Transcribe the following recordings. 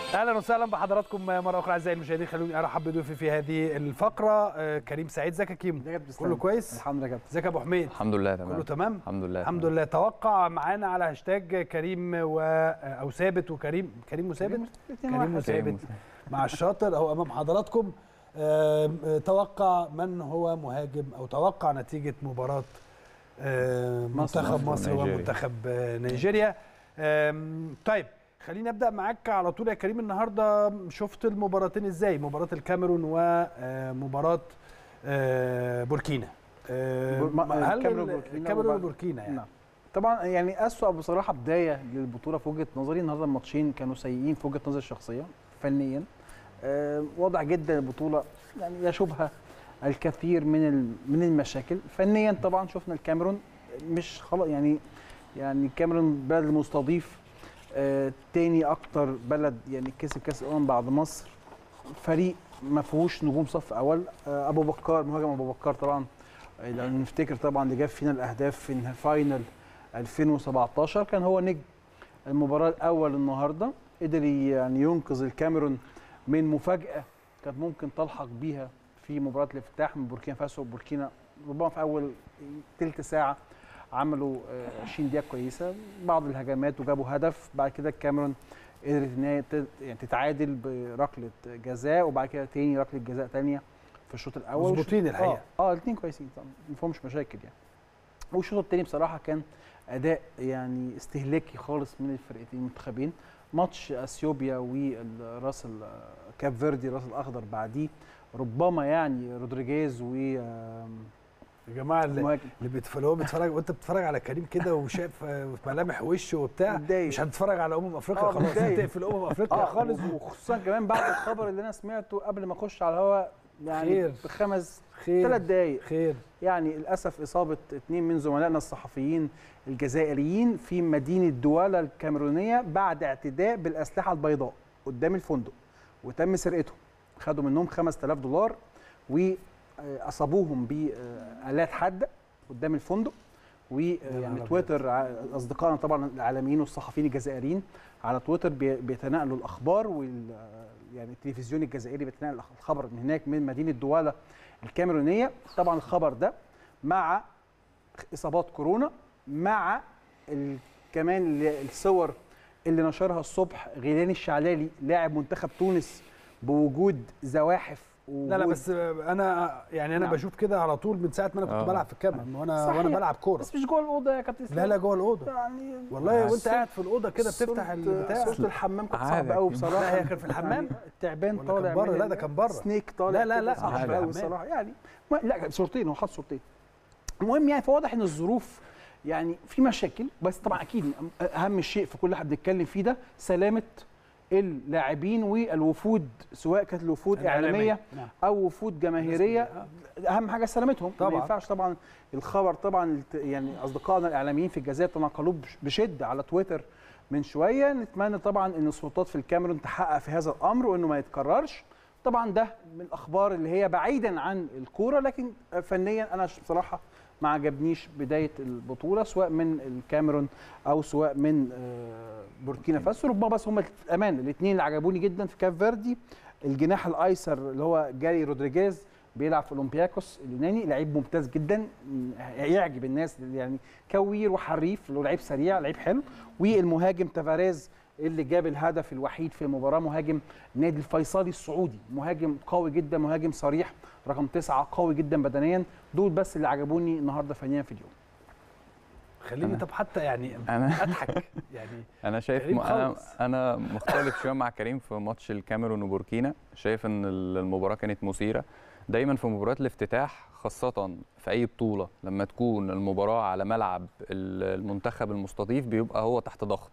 اهلا وسهلا بحضراتكم مره اخرى اعزائي المشاهدين خلوني ارحب بضيوفي في هذه الفقره آه، كريم سعيد ازيك يا كيمو كله كويس الحمد لله يا كابتن ازيك يا ابو حميد الحمد لله تمام كله تمام الحمد لله الحمد تمام. لله توقع معانا على هاشتاج كريم و او ثابت وكريم كريم وثابت كريم وثابت مع الشاطر اهو امام حضراتكم آم، آه، توقع من هو مهاجم او توقع نتيجه مباراه آم، مصر منتخب مصر ونيجيريا. ومنتخب آه، نيجيريا آم، طيب خليني ابدا معاك على طول يا كريم النهارده شفت المباراتين ازاي مباراه الكاميرون ومباراه بوركينا آه، بور- ما- هل الكاميرون ال- وبوركينا الكاميرون وبعد- وبوركينا يعني نعم طبعا يعني اسوأ بصراحه بدايه للبطوله في وجهه نظري النهارده الماتشين كانوا سيئين في وجهه نظري الشخصيه فنيا آه، واضح جدا البطوله يعني يشوبها الكثير من ال- من المشاكل فنيا طبعا شفنا الكاميرون مش خلاص يعني يعني الكاميرون بلد مستضيف آه، تاني اكتر بلد يعني كسب كاس الامم بعد مصر فريق ما فيهوش نجوم صف اول آه، ابو بكر مهاجم ابو بكر طبعا آه، لو نفتكر طبعا اللي جاب فينا الاهداف في الفاينل 2017 كان هو نجم المباراه الاول النهارده قدر يعني ينقذ الكاميرون من مفاجاه كانت ممكن تلحق بيها في مباراه الافتتاح من بوركينا فاسو وبوركينا ربما في اول تلت ساعه عملوا آه، 20 دقيقه كويسه بعض الهجمات وجابوا هدف بعد كده الكاميرون قدرت ان هي تت- يعني تتعادل بركله جزاء وبعد كده تاني ركله جزاء تانية في الشوط الاول مظبوطين والشوط- الحقيقة. اه, آه الاثنين كويسين طبعا ما فيهمش مشاكل يعني والشوط الثاني بصراحه كان اداء يعني استهلاكي خالص من الفرقتين المنتخبين ماتش اثيوبيا والراس ال- كاب فيردي راس الاخضر بعديه ربما يعني رودريجيز و آم، يا جماعه اللي, مهاجم اللي بيتفرج هو بيتفرج وانت بتتفرج على كريم كده وشايف آه، ملامح وشه وبتاع متضايق. مش هتتفرج على امم افريقيا آه، خلاص متضايق. هتقفل امم افريقيا اه خالص خالص وخصوصا كمان بعد الخبر اللي انا سمعته قبل ما اخش على الهواء يعني خير. بخمس خير ثلاث دقائق خير يعني للاسف اصابه اثنين من زملائنا الصحفيين الجزائريين في مدينه دوالا الكاميرونيه بعد اعتداء بالاسلحه البيضاء قدام الفندق وتم سرقتهم خدوا منهم 5000 دولار واصابوهم بالات حاده قدام الفندق ويعني نهار تويتر ع- اصدقائنا طبعا العالميين والصحفيين الجزائريين على تويتر بي- بيتناقلوا الاخبار وال يعني التلفزيون الجزائري بيتنقل الخبر من هناك من مدينه دوالا الكاميرونيه طبعا الخبر ده مع اصابات كورونا مع ال... كمان ال- الصور اللي نشرها الصبح غيلاني الشعلالي لاعب منتخب تونس بوجود زواحف لا لا ووجود- بس آه، انا يعني انا نعم. بشوف كده على طول من ساعه ما انا كنت آه. بلعب في الكاميرون وانا صحيح. وانا بلعب كوره بس مش جوه الاوضه يا كابتن لا إسلام. لا جوه الاوضه يعني والله وانت صورة- قاعد في الاوضه كده بتفتح صورة- البتاع صورة الحمام كانت عادي صعبه قوي أكيد. بصراحه لا، هي كانت في الحمام؟ يعني التعبان ولا طالع كان بره؟ من لا، ده ال- كان بره. سنيك طالع لا، لا، كده لا، صعب مش في قوي الحمام. بصراحه يعني ما- لا صورتين هو حاط صورتين المهم يعني فواضح ان الظروف يعني في مشاكل بس طبعا اكيد اهم شيء في كل اللي احنا بنتكلم فيه ده سلامه اللاعبين والوفود سواء كانت الوفود اعلاميه نعم. او وفود جماهيريه اهم حاجه سلامتهم طبعاً. ما ينفعش طبعا الخبر طبعا الت- يعني اصدقائنا الاعلاميين في الجزائر تناقلوه بش- بشده على تويتر من شويه نتمنى طبعا ان السلطات في الكاميرون تحقق في هذا الامر وانه ما يتكررش طبعا ده من الاخبار اللي هي بعيدا عن الكوره لكن فنيا انا ش- بصراحه ما عجبنيش بدايه البطوله سواء من الكاميرون او سواء من آه، بوركينا فاسو ربما بس هم الامان الاثنين اللي عجبوني جدا في كاب فيردي الجناح الايسر اللي هو جاري رودريجيز بيلعب في اولمبياكوس اليوناني لعيب ممتاز جدا م- يعجب الناس يعني كوير وحريف له لعيب سريع لعيب حلو والمهاجم تافاريز اللي جاب الهدف الوحيد في المباراه مهاجم نادي الفيصلي السعودي مهاجم قوي جدا مهاجم صريح رقم تسعة قوي جدا بدنيا دول بس اللي عجبوني النهارده فنيا في اليوم خليني أنا- طب حتى يعني انا اضحك يعني انا شايف كريم م... انا خالص. انا مختلف شويه مع كريم في ماتش الكاميرون وبوركينا شايف ان ال- المباراه كانت مثيره دايما في مباريات الافتتاح خاصه في اي بطوله لما تكون المباراه على ملعب ال- المنتخب المستضيف بيبقى هو تحت ضغط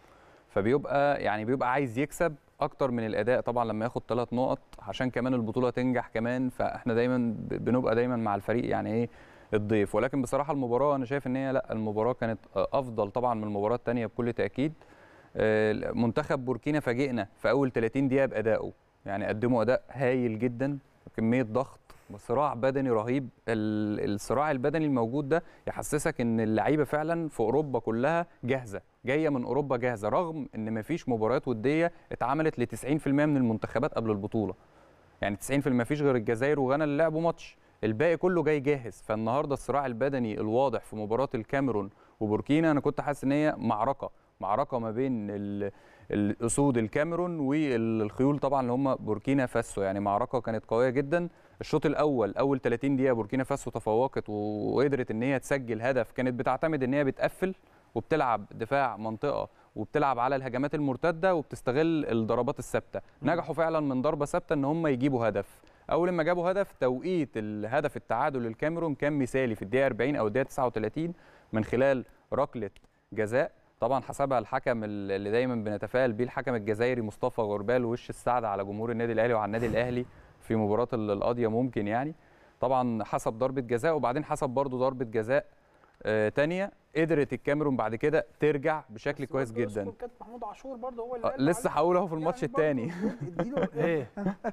فبيبقى يعني بيبقى عايز يكسب اكتر من الاداء طبعا لما ياخد ثلاث نقط عشان كمان البطوله تنجح كمان فاحنا دايما ب- بنبقى دايما مع الفريق يعني ايه الضيف ولكن بصراحه المباراه انا شايف ان هي لا المباراه كانت افضل طبعا من المباراه الثانيه بكل تاكيد آه، منتخب بوركينا فاجئنا في اول 30 دقيقه بادائه يعني قدموا اداء هايل جدا كميه ضغط صراع بدني رهيب ال- الصراع البدني الموجود ده يحسسك ان اللعيبه فعلا في اوروبا كلها جاهزه جايه من اوروبا جاهزه رغم ان مفيش مباريات وديه اتعملت ل 90% من المنتخبات قبل البطوله يعني 90% مفيش غير الجزائر وغانا اللي لعبوا ماتش الباقي كله جاي جاهز فالنهارده الصراع البدني الواضح في مباراه الكاميرون وبوركينا انا كنت حاسس ان هي معركه معركه ما بين ال- الاسود الكاميرون والخيول طبعا اللي هم بوركينا فاسو يعني معركه كانت قويه جدا الشوط الاول اول 30 دقيقه بوركينا فاسو تفوقت و- وقدرت ان هي تسجل هدف كانت بتعتمد ان هي بتقفل وبتلعب دفاع منطقه وبتلعب على الهجمات المرتده وبتستغل الضربات الثابته نجحوا فعلا من ضربه ثابته ان هم يجيبوا هدف اول ما جابوا هدف توقيت الهدف التعادل للكاميرون كان مثالي في الدقيقه 40 او الدقيقه 39 من خلال ركله جزاء طبعا حسبها الحكم اللي دايما بنتفائل بيه الحكم الجزائري مصطفى غربال وش السعد على جمهور النادي الاهلي وعلى النادي الاهلي في مباراه ال- القاضيه ممكن يعني طبعا حسب ضربه جزاء وبعدين حسب برضه ضربه جزاء آه تانية قدرت الكاميرون بعد كده ترجع بشكل بس كويس برضه جدا يذكر كابتن محمود عاشور برضه هو اللي آه، قال لسه عليه. هقول اهو في الماتش يعني برضه الثاني اديله ايه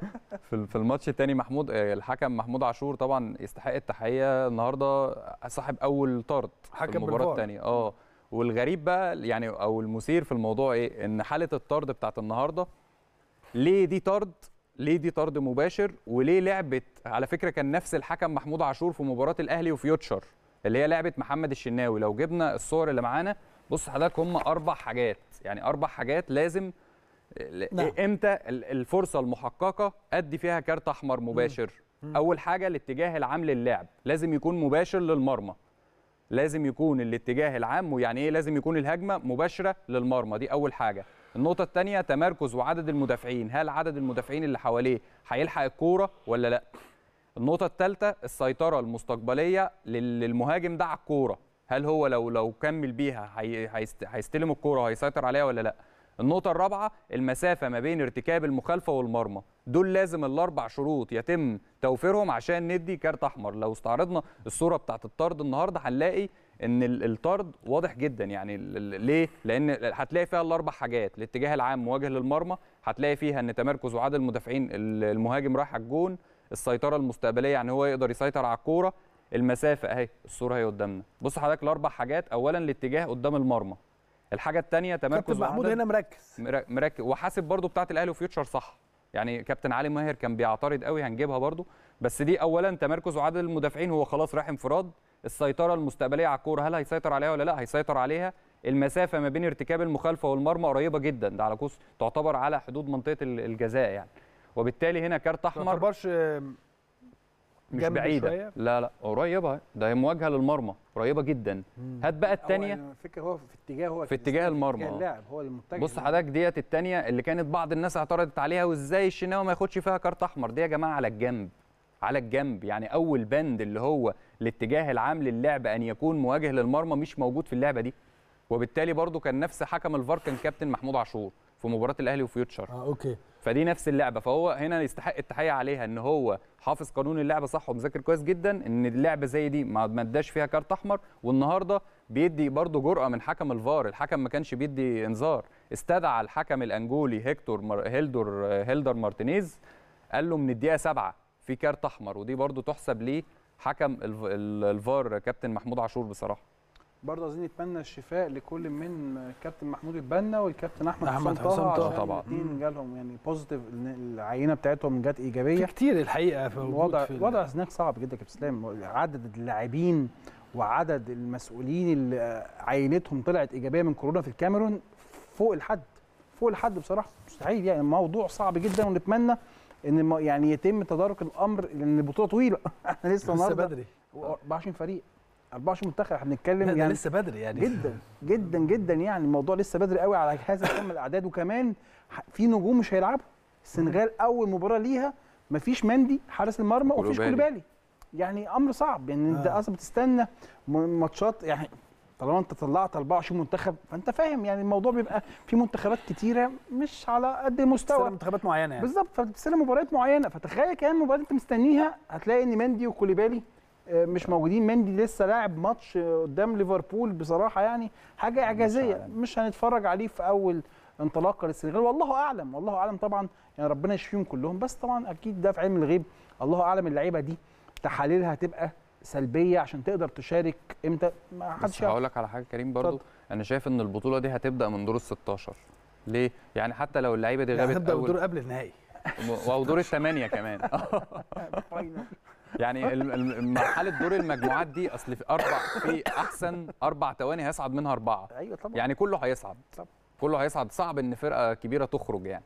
في في الماتش الثاني محمود آه، الحكم محمود عاشور طبعا يستحق التحيه النهارده صاحب اول طرد في حكم المباراه بالفار. الثانيه اه والغريب بقى يعني او المثير في الموضوع ايه ان حاله الطرد بتاعت النهارده ليه دي طرد ليه دي طرد مباشر وليه لعبت على فكره كان نفس الحكم محمود عاشور في مباراه الاهلي وفيوتشر اللي هي لعبه محمد الشناوي لو جبنا الصور اللي معانا بص حضرتك هم اربع حاجات يعني اربع حاجات لازم نعم. امتى ال- الفرصه المحققه ادي فيها كارت احمر مباشر اول حاجه الاتجاه العام للعب لازم يكون مباشر للمرمى لازم يكون الاتجاه العام ويعني ايه لازم يكون الهجمه مباشره للمرمى دي اول حاجه النقطه الثانيه تمركز وعدد المدافعين هل عدد المدافعين اللي حواليه هيلحق الكوره ولا لا النقطه الثالثه السيطره المستقبليه لل- للمهاجم ده على الكوره هل هو لو لو كمل بيها هي- هيست- هيستلم الكوره وهيسيطر عليها ولا لا النقطة الرابعة المسافة ما بين ارتكاب المخالفة والمرمى دول لازم الأربع شروط يتم توفيرهم عشان ندي كارت أحمر لو استعرضنا الصورة بتاعت الطرد النهاردة هنلاقي إن ال- الطرد واضح جدا يعني ال- ال- ليه؟ لأن هتلاقي فيها الأربع حاجات الاتجاه العام مواجه للمرمى هتلاقي فيها إن تمركز وعدد المدافعين ال- المهاجم رايح على الجون السيطرة المستقبلية يعني هو يقدر يسيطر على الكورة المسافة أهي الصورة هي قدامنا بص حضرتك الأربع حاجات أولا الاتجاه قدام المرمى الحاجة الثانية تمركز كابتن محمود وعدد- هنا مركز مرا- مركز وحاسب برضو بتاعت الاهلي وفيوتشر صح يعني كابتن علي ماهر كان بيعترض قوي هنجيبها برضو بس دي اولا تمركز وعدد المدافعين هو خلاص رايح انفراد السيطره المستقبليه على الكوره هل هيسيطر عليها ولا لا هيسيطر عليها المسافه ما بين ارتكاب المخالفه والمرمى قريبه جدا ده على كوس تعتبر على حدود منطقه ال- الجزاء يعني وبالتالي هنا كارت ما احمر تعتبرش مش جنب بعيده شوية؟ لا لا قريبه ده هي مواجهه للمرمى قريبه جدا هات بقى الثانيه هو الفكره هو في اتجاه هو في اتجاه المرمى، اتجاه آه. اللاعب هو المتجه بص حضرتك ديت التانية اللي كانت بعض الناس اعترضت عليها وازاي الشناوي ما ياخدش فيها كارت احمر دي يا جماعه على الجنب على الجنب يعني اول بند اللي هو الاتجاه العام للعب ان يكون مواجه للمرمى مش موجود في اللعبه دي وبالتالي برضو كان نفس حكم الفار كان كابتن محمود عاشور في مباراه الاهلي وفيوتشر اه اوكي فدي نفس اللعبه فهو هنا يستحق التحيه عليها ان هو حافظ قانون اللعبه صح ومذاكر كويس جدا ان اللعبه زي دي ما ما اداش فيها كارت احمر والنهارده بيدي برضه جرأه من حكم الفار الحكم ما كانش بيدي انذار استدعى الحكم الانجولي هيكتور مار... هيلدور هيلدر مارتينيز قال له من الدقيقه سبعة في كارت احمر ودي برضه تحسب ليه حكم الف... ال- الفار كابتن محمود عاشور بصراحه برضه عايزين نتمنى الشفاء لكل من كابتن محمود البنا والكابتن احمد أحمد حسام حسام طه طه. عشان طبعاً. الاثنين جالهم يعني بوزيتيف إن العينه بتاعتهم جت في ايجابيه كتير الحقيقه في وجود وضع في ال- وضع هناك صعب جدا يا كابتن اسلام عدد اللاعبين وعدد المسؤولين اللي عينتهم طلعت ايجابيه من كورونا في الكاميرون فوق الحد فوق الحد بصراحه مستحيل يعني موضوع صعب جدا ونتمنى ان الم- يعني يتم تدارك الامر لان البطوله طويله احنا لسه لسه النهارده بدري 24 فريق 24 منتخب احنا بنتكلم لا، ده يعني لسه بدري يعني جدا جدا جدا يعني الموضوع لسه بدري قوي على هذا كم الاعداد وكمان ح- في نجوم مش هيلعبوا السنغال اول مباراه ليها مفيش مندي حارس المرمى ومفيش كولوبالي. كولوبالي يعني امر صعب يعني انت آه. اصلا بتستنى م- ماتشات يعني طالما انت طلعت 24 منتخب فانت فاهم يعني الموضوع بيبقى في منتخبات كتيره مش على قد مستوى المستوى منتخبات معينه يعني بالظبط فبتستلم مباريات معينه فتخيل كمان مباراه انت مستنيها هتلاقي ان مندي وكوليبالي آه، مش موجودين مندي لسه لاعب ماتش آه، قدام ليفربول بصراحه يعني حاجه اعجازيه عالمي. مش هنتفرج عليه في اول انطلاقه للسنغال والله اعلم والله اعلم طبعا يعني ربنا يشفيهم كلهم بس طبعا اكيد ده في علم الغيب الله اعلم اللعيبه دي تحاليلها هتبقى سلبيه عشان تقدر تشارك امتى ما حدش بس يعرف هقول لك على حاجه كريم برضو اتفضل. انا شايف ان البطوله دي هتبدا من دور ال 16 ليه يعني حتى لو اللعيبه دي غابت هنبدا اول بالدور قبل النهائي او دور الثمانيه كمان يعني ال- ال- مرحله دور المجموعات دي اصل في اربع في احسن اربع ثواني هيصعد منها اربعه ايوه طبعا يعني كله هيصعد طبعا. كله هيصعد صعب ان فرقه كبيره تخرج يعني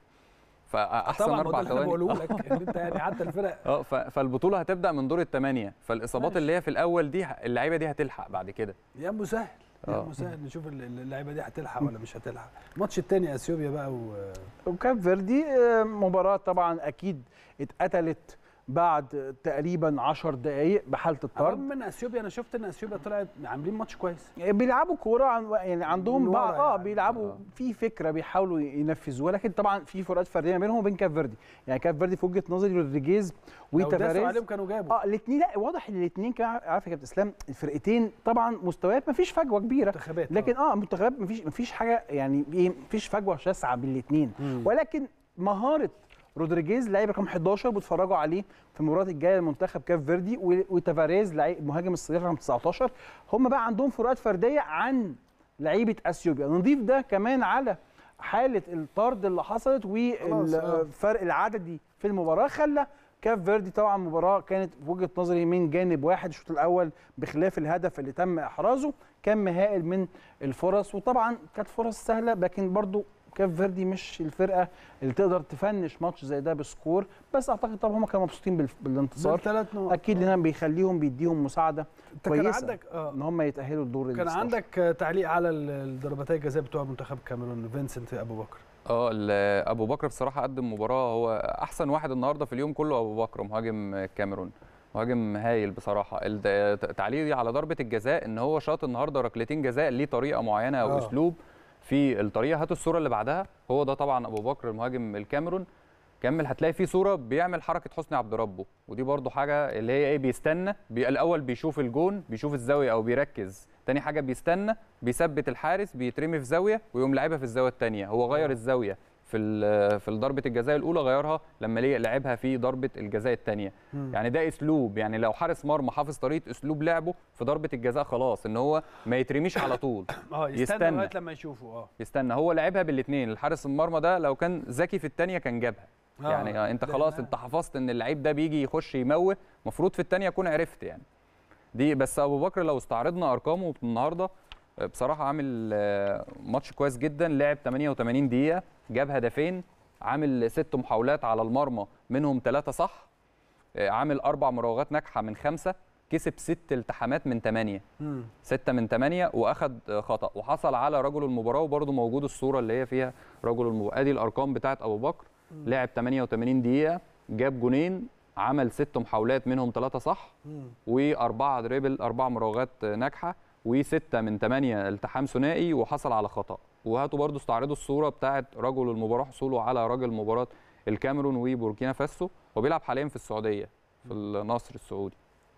فاحسن طبعا اربع اربع ثواني بقوله ثواني لك ان انت يعني حتى الفرق اه ف- فالبطوله هتبدا من دور الثمانيه فالاصابات ماشي. اللي هي في الاول دي ه- اللعيبه دي هتلحق بعد كده يا مسهل يا آه. مسهل نشوف ال- اللعيبه دي هتلحق ولا مش هتلحق الماتش الثاني اثيوبيا بقى و... وكاب فيردي آه، مباراة طبعا أكيد اتقتلت بعد تقريبا 10 دقايق بحالة الطرد رغم من اثيوبيا انا شفت ان اثيوبيا طلعت عاملين ماتش كويس بيلعبوا كورة عن يعني عندهم من بعض ورا اه يعني. بيلعبوا آه. في فكرة بيحاولوا ينفذوها لكن طبعا في فروقات فردية ما بينهم وبين كاب فيردي يعني كاب فيردي في وجهة نظري رودريجيز لو داسوا وتافاريز عليهم كانوا جابوا اه الاثنين لا واضح ان الاثنين كمان عارف يا كابتن اسلام الفرقتين طبعا مستويات ما فيش فجوه كبيره منتخبات لكن اه منتخبات مفيش مفيش حاجه يعني ايه مفيش فجوه شاسعه بين الاثنين مم. ولكن مهاره رودريجيز لعيب رقم 11 بيتفرجوا عليه في المباريات الجايه لمنتخب كاف فيردي و- وتافاريز لعيب مهاجم الصغير رقم 19 هم بقى عندهم فروقات فرديه عن لعيبه اثيوبيا نضيف ده كمان على حاله الطرد اللي حصلت خلاص، آه. والفرق العددي في المباراه خلى كاف فيردي طبعا مباراه كانت في وجهه نظري من جانب واحد الشوط الاول بخلاف الهدف اللي تم احرازه كان مهائل من الفرص وطبعا كانت فرص سهله لكن برضو كاف فيردي مش الفرقه اللي تقدر تفنش ماتش زي ده بسكور بس اعتقد طبعا هم كانوا مبسوطين بالف- بالانتصار ثلاث نقط اكيد لان بيخليهم بيديهم مساعده انت كان كويسة. عندك اه ان هم يتاهلوا لدور كان ال 16. عندك آه، تعليق على ال- الضربتي الجزاء بتوع منتخب كاميرون فينسنت ابو بكر اه ال- ابو بكر بصراحه قدم مباراه هو احسن واحد النهارده في اليوم كله ابو بكر مهاجم الكاميرون مهاجم هايل بصراحه الد- تعليقي على ضربه الجزاء ان هو شاط النهارده ركلتين جزاء ليه طريقه معينه او آه. اسلوب في الطريقه هاتوا الصوره اللي بعدها هو ده طبعا ابو بكر المهاجم الكاميرون كمل هتلاقي في صوره بيعمل حركه حسني عبد ربه ودي برضو حاجه اللي هي ايه بيستنى بي الاول بيشوف الجون بيشوف الزاويه او بيركز تاني حاجه بيستنى بيثبت الحارس بيترمي في زاويه ويقوم لعبها في الزاويه الثانيه هو غير الزاويه في ال- في ضربه الجزاء الاولى غيرها لما ليه لعبها في ضربه الجزاء الثانيه يعني ده اسلوب يعني لو حارس مرمى حافظ طريقه اسلوب لعبه في ضربه الجزاء خلاص ان هو ما يترميش على طول اه يستنى يستنى. لغايه لما يشوفوا اه يستنى هو لعبها بالاثنين الحارس المرمى ده لو كان ذكي في الثانيه كان جابها آه، يعني آه، انت لأن- خلاص انت حفظت ان اللعيب ده بيجي يخش يموه المفروض في الثانيه اكون عرفت يعني دي بس ابو بكر لو استعرضنا ارقامه النهارده آه، بصراحه عامل آه، ماتش كويس جدا لعب 88 دقيقه جاب هدفين عامل ست محاولات على المرمى منهم ثلاثه صح آه، عامل اربع مراوغات ناجحه من خمسه كسب ست التحامات من ثمانيه مم. ستة من ثمانية واخد خطأ وحصل على رجل المباراة وبرضه موجود الصورة اللي هي فيها رجل المباراة ادي الارقام بتاعت ابو بكر لعب 88 دقيقة جاب جونين عمل ست محاولات منهم ثلاثة صح مم. وأربعة دريبل أربع مراوغات ناجحة وستة من ثمانية التحام ثنائي وحصل على خطأ وهاتوا برضو استعرضوا الصورة بتاعت رجل المباراة حصوله على رجل مباراة الكاميرون وبوركينا فاسو وبيلعب حاليا في السعودية في النصر السعودي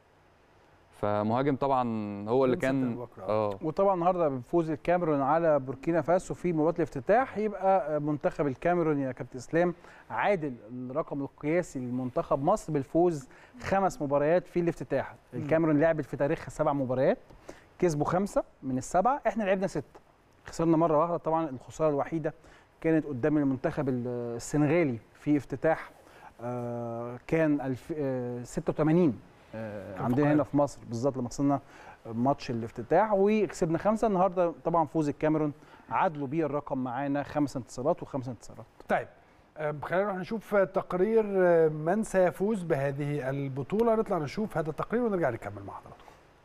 فمهاجم طبعا هو اللي فينسنت كان أبو بكر، آه. اه وطبعا النهارده بفوز الكاميرون على بوركينا فاسو في مباراه الافتتاح يبقى منتخب الكاميرون يا كابتن اسلام عادل الرقم القياسي لمنتخب مصر بالفوز خمس مباريات في الافتتاح الكاميرون لعبت في تاريخها سبع مباريات كسبوا خمسه من السبعه احنا لعبنا سته خسرنا مره واحده طبعا الخساره الوحيده كانت قدام المنتخب السنغالي في افتتاح آه، كان الف- آه، 86 آه، كان عندنا في هنا في مصر بالظبط لما خسرنا ماتش الافتتاح وكسبنا خمسه النهارده طبعا فوز الكاميرون عدلوا بيه الرقم معانا خمس انتصارات وخمس انتصارات طيب آه، خلينا نروح نشوف تقرير آه، من سيفوز بهذه البطوله نطلع نشوف هذا التقرير ونرجع نكمل مع حضراتكم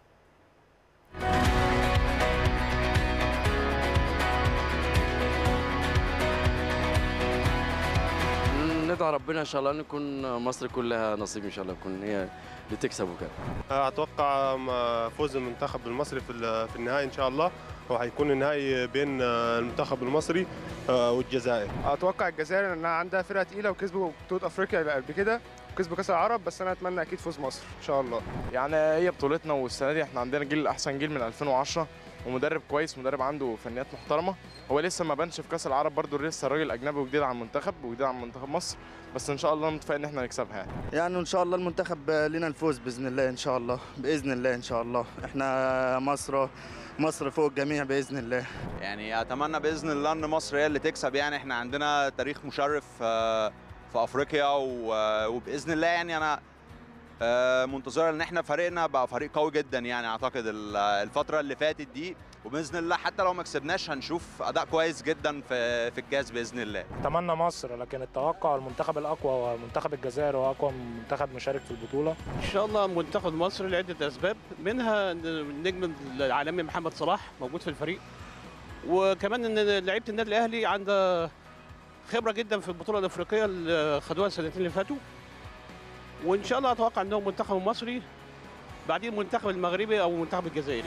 ندعو ربنا ان شاء الله ان يكون مصر كلها نصيب ان شاء الله يكون هي اللي تكسب وكده اتوقع م- فوز المنتخب المصري في ال- في النهائي ان شاء الله وهيكون النهائي بين المنتخب المصري آه، والجزائر اتوقع الجزائر انها عندها فرقه تقيله وكسبوا بطوله افريقيا قبل كده وكسبوا كاس العرب بس انا اتمنى اكيد فوز مصر ان شاء الله يعني هي بطولتنا والسنه دي احنا عندنا جيل احسن جيل من 2010 ومدرب كويس مدرب عنده فنيات محترمه هو لسه ما بانش في كاس العرب برضو لسه الراجل اجنبي وجديد على المنتخب وجديد على منتخب مصر بس ان شاء الله متفائل ان احنا نكسبها يعني يعني ان شاء الله المنتخب لنا الفوز باذن الله ان شاء الله باذن الله ان شاء الله احنا مصر مصر فوق الجميع باذن الله يعني اتمنى باذن الله ان مصر هي اللي تكسب يعني احنا عندنا تاريخ مشرف آه، في افريقيا و- وباذن الله يعني انا آه، منتظر ان احنا فريقنا بقى فريق قوي جدا يعني اعتقد ال- الفتره اللي فاتت دي وباذن الله حتى لو ما كسبناش هنشوف اداء كويس جدا في في الكاس باذن الله اتمنى مصر لكن التوقع المنتخب الاقوى هو منتخب الجزائر هو اقوى منتخب مشارك في البطوله ان شاء الله منتخب مصر لعده اسباب منها إن النجم العالمي محمد صلاح موجود في الفريق وكمان ان لعيبه النادي الاهلي عندها خبره جدا في البطوله الافريقيه اللي خدوها السنتين اللي فاتوا وان شاء الله اتوقع انهم منتخب مصري بعدين المنتخب المغربي او المنتخب الجزائري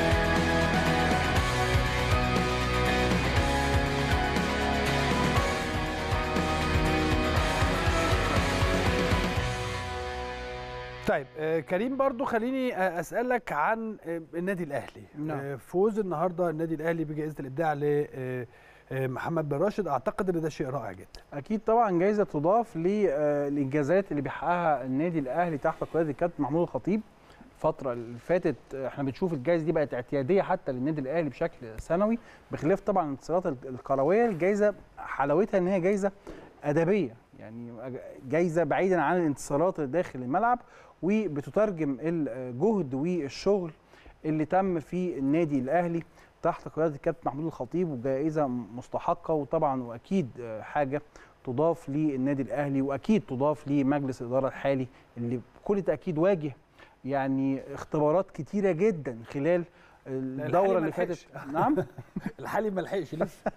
طيب آه، كريم برضو خليني آه، اسالك عن آه، النادي الاهلي نعم. آه، فوز النهارده النادي الاهلي بجائزه الابداع لمحمد بن راشد اعتقد ان ده شيء رائع جدا اكيد طبعا جايزه تضاف للانجازات اللي بيحققها النادي الاهلي تحت قياده الكابتن محمود الخطيب الفتره اللي فاتت آه، احنا بنشوف الجائزه دي بقت اعتياديه حتى للنادي الاهلي بشكل سنوي بخلاف طبعا الانتصارات ال- الكرويه الجائزه حلاوتها ان هي جائزه ادبيه يعني جائزه بعيدا عن الانتصارات اللي داخل الملعب وبتترجم الجهد والشغل اللي تم في النادي الاهلي تحت قياده الكابتن محمود الخطيب وجائزه مستحقه وطبعا واكيد آه، حاجه تضاف للنادي الاهلي واكيد تضاف لمجلس الاداره الحالي اللي بكل تاكيد واجه يعني اختبارات كتيره جدا خلال الدوره ما اللي فاتت لحقش. نعم الحالي ما لحقش لسه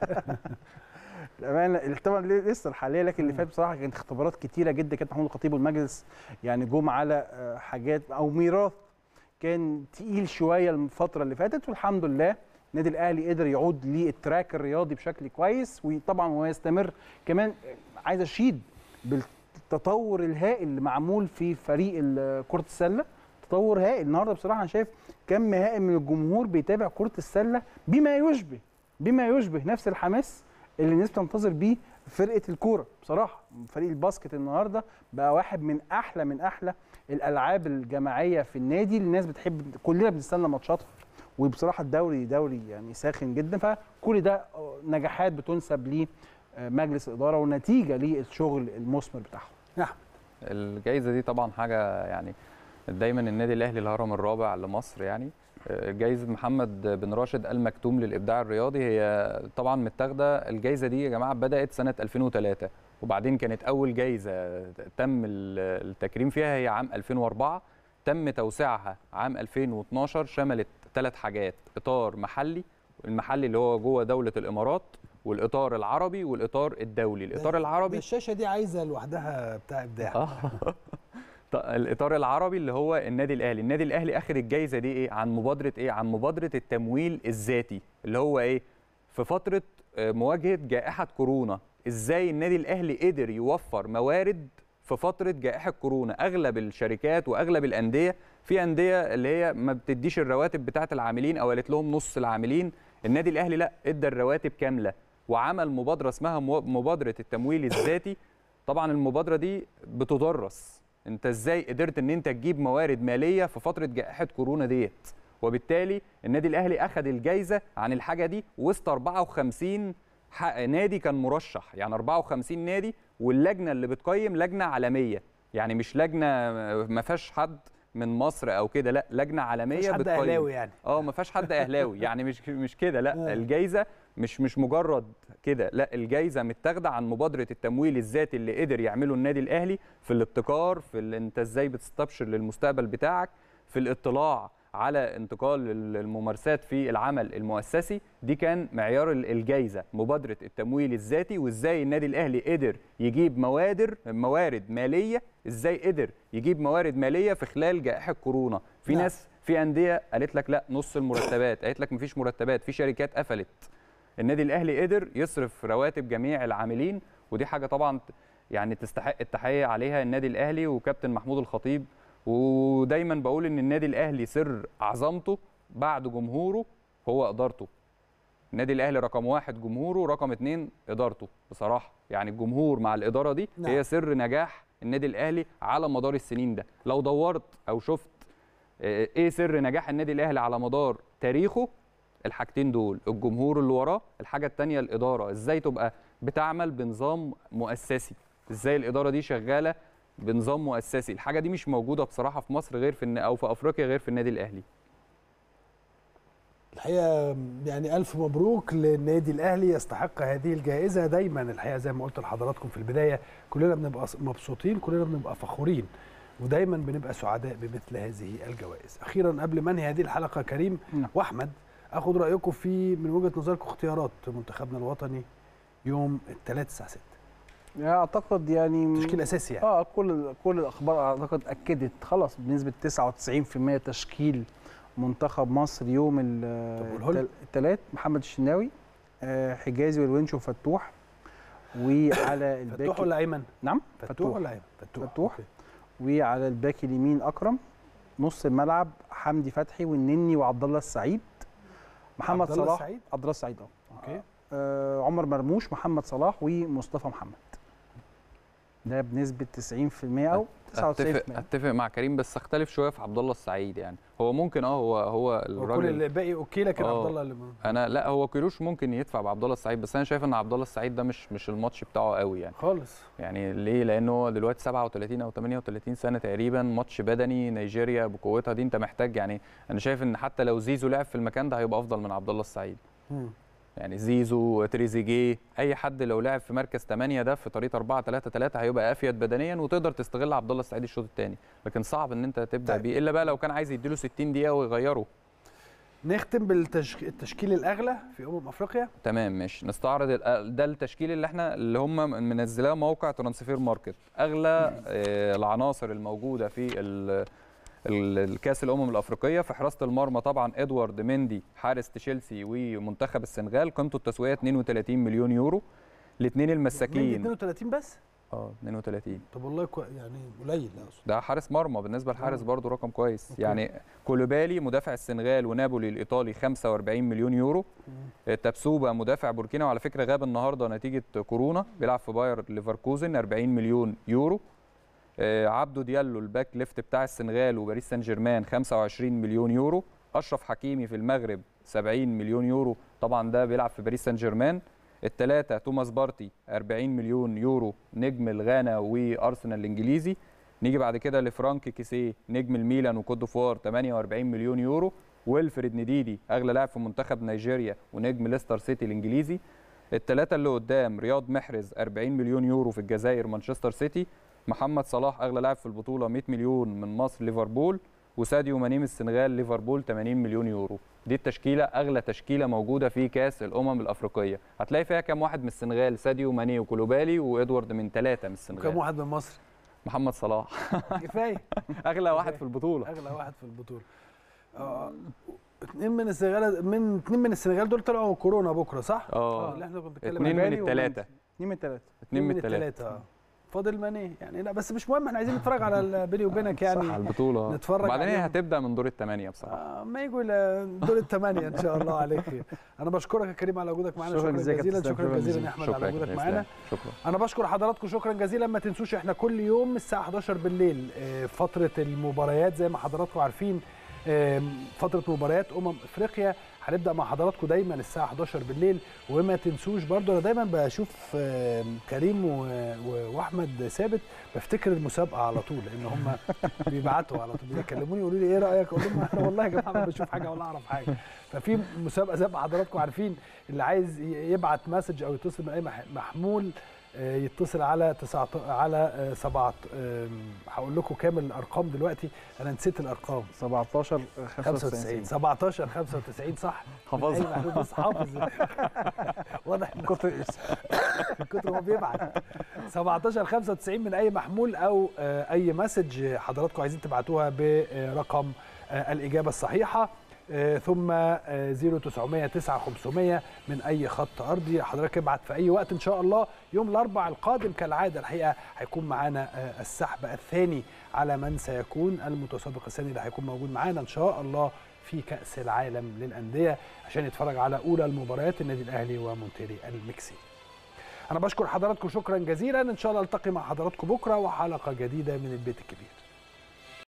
الامانه طبعا لسه الحاليه لكن اللي فات بصراحه كانت اختبارات كتيره جدا كانت محمود الخطيب والمجلس يعني جم على آه، حاجات او ميراث كان تقيل شويه الفتره اللي فاتت والحمد لله النادي الاهلي قدر يعود للتراك الرياضي بشكل كويس وطبعا هو يستمر كمان آه، عايز اشيد بالتطور الهائل اللي معمول في فريق ال- كره السله تطور هائل النهارده بصراحه انا شايف كم هائل من الجمهور بيتابع كره السله بما يشبه بما يشبه نفس الحماس اللي الناس بتنتظر بيه فرقه الكوره بصراحه فريق الباسكت النهارده بقى واحد من احلى من احلى الالعاب الجماعيه في النادي اللي الناس بتحب كلنا بنستنى ماتشاتها وبصراحه الدوري دوري يعني ساخن جدا فكل ده نجاحات بتنسب لمجلس الاداره ونتيجه للشغل المثمر بتاعهم نعم الجائزه دي طبعا حاجه يعني دايما النادي الاهلي الهرم الرابع لمصر يعني آه، جايزه محمد بن راشد المكتوم للابداع الرياضي هي طبعا متاخده الجايزه دي يا جماعه بدات سنه 2003 وبعدين كانت اول جايزه تم ال- التكريم فيها هي عام 2004 تم توسيعها عام 2012 شملت ثلاث حاجات اطار محلي المحلي اللي هو جوه دوله الامارات والاطار العربي والاطار الدولي الاطار ده العربي الشاشه دي عايزه لوحدها بتاع ابداع اه ط- الاطار العربي اللي هو النادي الاهلي النادي الاهلي اخر الجايزه دي ايه عن مبادره ايه عن مبادره التمويل الذاتي اللي هو ايه في فتره آه، مواجهه جائحه كورونا ازاي النادي الاهلي قدر يوفر موارد في فتره جائحه كورونا اغلب الشركات واغلب الانديه في انديه اللي هي ما بتديش الرواتب بتاعه العاملين او قالت لهم نص العاملين النادي الاهلي لا ادى الرواتب كامله وعمل مبادره اسمها مو- مبادره التمويل الذاتي طبعا المبادره دي بتدرس انت ازاي قدرت ان انت تجيب موارد ماليه في فتره جائحه كورونا ديت وبالتالي النادي الاهلي اخذ الجائزه عن الحاجه دي وسط 54 ح- نادي كان مرشح يعني 54 نادي واللجنه اللي بتقيم لجنه عالميه يعني مش لجنه ما فيهاش حد من مصر او كده لا لجنه عالميه مش حد بتقيم اهلاوي يعني اه ما فيهاش حد اهلاوي يعني مش مش كده آه. لا الجايزه مش مش مجرد كده لا الجايزه متاخده عن مبادره التمويل الذاتي اللي قدر يعمله النادي الاهلي في الابتكار في ال- انت ازاي بتستبشر للمستقبل بتاعك في الاطلاع على انتقال ال- الممارسات في العمل المؤسسي دي كان معيار ال- الجايزه مبادره التمويل الذاتي وازاي النادي الاهلي قدر يجيب موادر موارد ماليه ازاي قدر يجيب موارد ماليه في خلال جائحه كورونا في نعم. ناس في انديه قالت لك لا نص المرتبات قالت لك مفيش مرتبات في شركات قفلت النادي الاهلي قدر يصرف رواتب جميع العاملين ودي حاجه طبعا يعني تستحق التحيه عليها النادي الاهلي وكابتن محمود الخطيب ودايما بقول ان النادي الاهلي سر عظمته بعد جمهوره هو ادارته النادي الاهلي رقم واحد جمهوره رقم اتنين ادارته بصراحه يعني الجمهور مع الاداره دي نعم. هي سر نجاح النادي الاهلي على مدار السنين ده لو دورت او شفت آه، ايه سر نجاح النادي الاهلي على مدار تاريخه الحاجتين دول الجمهور اللي وراه الحاجه التانية الاداره ازاي تبقى بتعمل بنظام مؤسسي ازاي الاداره دي شغاله بنظام مؤسسي الحاجه دي مش موجوده بصراحه في مصر غير في الن- او في افريقيا غير في النادي الاهلي الحقيقه يعني الف مبروك للنادي الاهلي يستحق هذه الجائزه دايما الحقيقه زي ما قلت لحضراتكم في البدايه كلنا بنبقى مبسوطين كلنا بنبقى فخورين ودايما بنبقى سعداء بمثل هذه الجوائز اخيرا قبل ما انهي هذه الحلقه كريم نعم. واحمد اخد رايكم في من وجهه نظركم اختيارات منتخبنا الوطني يوم الثلاث الساعه 6 يعني اعتقد يعني تشكيل اساسي يعني اه كل كل الاخبار اعتقد اكدت خلاص بنسبه 99% تشكيل منتخب مصر يوم طب قوله لي. الثلاث محمد الشناوي آه، حجازي والونش وفتوح وعلى الباك فتوح ولا ايمن نعم فتوح ولا ايمن فتوح, فتوح. أوكي. وعلى الباك اليمين اكرم نص الملعب حمدي فتحي والنني وعبد الله السعيد محمد عبد الله صلاح السعيد؟ عبد الله السعيد اه اوكي آه، عمر مرموش محمد صلاح ومصطفى محمد ده بنسبه 90% او 99% اتفق اتفق مع كريم بس اختلف شويه في عبد الله السعيد يعني هو ممكن اه هو هو وكل الراجل اللي باقي اوكي لكن آه. عبد الله اللي انا لا هو كيروش ممكن يدفع بعبد الله السعيد بس انا شايف ان عبد الله السعيد ده مش مش الماتش بتاعه قوي يعني خالص يعني ليه لانه هو دلوقتي 37 او 38 سنه تقريبا ماتش بدني نيجيريا بقوتها دي انت محتاج يعني انا شايف ان حتى لو زيزو لعب في المكان ده هيبقى افضل من عبد الله السعيد مم. يعني زيزو تريزيجيه اي حد لو لعب في مركز 8 ده في طريقه 4 3 3 هيبقى افيد بدنيا وتقدر تستغل عبد الله السعيد الشوط الثاني لكن صعب ان انت تبدا طيب. بيه الا بقى لو كان عايز يديله 60 دقيقه ويغيره نختم بالتشكيل الاغلى في امم افريقيا تمام ماشي نستعرض ال- ده التشكيل اللي احنا اللي هم منزلاه موقع ترانسفير ماركت اغلى آه، العناصر الموجوده في ال- ال- الكاس الامم الافريقيه في حراسه المرمى طبعا ادوارد مندي حارس تشيلسي ومنتخب السنغال قيمته التسويقيه 32 مليون يورو الاثنين من المساكين 32 بس اه 32 طب والله كو... يعني قليل اقصد ده حارس مرمى بالنسبه للحارس آه. برضه رقم كويس أوكي. يعني كولوبالي مدافع السنغال ونابولي الايطالي 45 مليون يورو آه، تابسوبا مدافع بوركينا وعلى فكره غاب النهارده نتيجه كورونا بيلعب في باير ليفركوزن 40 مليون يورو آه، عبدو ديالو الباك ليفت بتاع السنغال وباريس سان جيرمان 25 مليون يورو اشرف حكيمي في المغرب 70 مليون يورو طبعا ده بيلعب في باريس سان جيرمان الثلاثه توماس بارتي 40 مليون يورو نجم الغانا وارسنال الانجليزي نيجي بعد كده لفرانك كيسيه نجم الميلان وكوت ديفوار 48 مليون يورو ويلفريد نديدي اغلى لاعب في منتخب نيجيريا ونجم ليستر سيتي الانجليزي الثلاثه اللي قدام رياض محرز 40 مليون يورو في الجزائر مانشستر سيتي محمد صلاح اغلى لاعب في البطوله 100 مليون من مصر ليفربول وساديو ماني من السنغال ليفربول 80 مليون يورو دي التشكيله اغلى تشكيله موجوده في كاس الامم الافريقيه هتلاقي فيها كام واحد من السنغال ساديو ماني وكولوبالي وادوارد من ثلاثه من وكم السنغال واحد من مصر محمد صلاح كفايه اغلى واحد في البطوله اغلى واحد في البطوله اه اثنين من السنغال من اثنين من السنغال دول طلعوا كورونا بكره صح؟ اه اللي احنا كنا بنتكلم اتنين عليه. من الثلاثه اثنين من الثلاثه اتنين من الثلاثه اه فاضل ماني يعني لا بس مش مهم احنا عايزين نتفرج على ال- بيني وبينك يعني صح على البطوله نتفرج وبعدين هي عليهم. هتبدا من دور الثمانيه بصراحه آه، ما يجوا الى دور الثمانيه ان شاء الله عليك خير انا بشكرك يا كريم على وجودك معانا شكراً شكرا جزيلا جزيلا كابتن شكرا إسلام، جزيلا شكراً يا احمد شكرا على يا وجودك كابتن معانا إسلام. شكرا انا بشكر حضراتكم شكرا جزيلا ما تنسوش احنا كل يوم الساعه 11 بالليل آه، فتره المباريات زي ما حضراتكم عارفين آه، فتره مباريات امم افريقيا هنبدا مع حضراتكم دايما الساعه 11 بالليل وما تنسوش برضو انا دايما بشوف آه، كريم و- و- واحمد ثابت بفتكر المسابقه على طول لان هم بيبعتوا على طول بيكلموني يقولوا لي ايه رايك اقول لهم انا والله يا جماعه ما بشوف حاجه ولا اعرف حاجه ففي مسابقه زي ما حضراتكم عارفين اللي عايز ي- يبعت مسج او يتصل من اي مح- محمول آه، يتصل على 9 على 7 هقول لكم كامل الارقام دلوقتي انا نسيت الارقام 17 95 17 95 صح حفظها. أي محلول بس حافظ واضح إن كتر من كتر ما بيبعت 17 95 من اي محمول او آه، اي مسج حضراتكم عايزين تبعتوها برقم آه، الاجابه الصحيحه آه، ثم آه، 0900 9500 من اي خط ارضي حضرتك ابعت في اي وقت ان شاء الله يوم الاربع القادم كالعاده الحقيقه هيكون معانا آه، السحب الثاني على من سيكون المتسابق الثاني اللي هيكون موجود معانا ان شاء الله في كاس العالم للانديه عشان يتفرج على اولى المباريات النادي الاهلي ومونتيري المكسيكي انا بشكر حضراتكم شكرا جزيلا ان شاء الله التقي مع حضراتكم بكره وحلقه جديده من البيت الكبير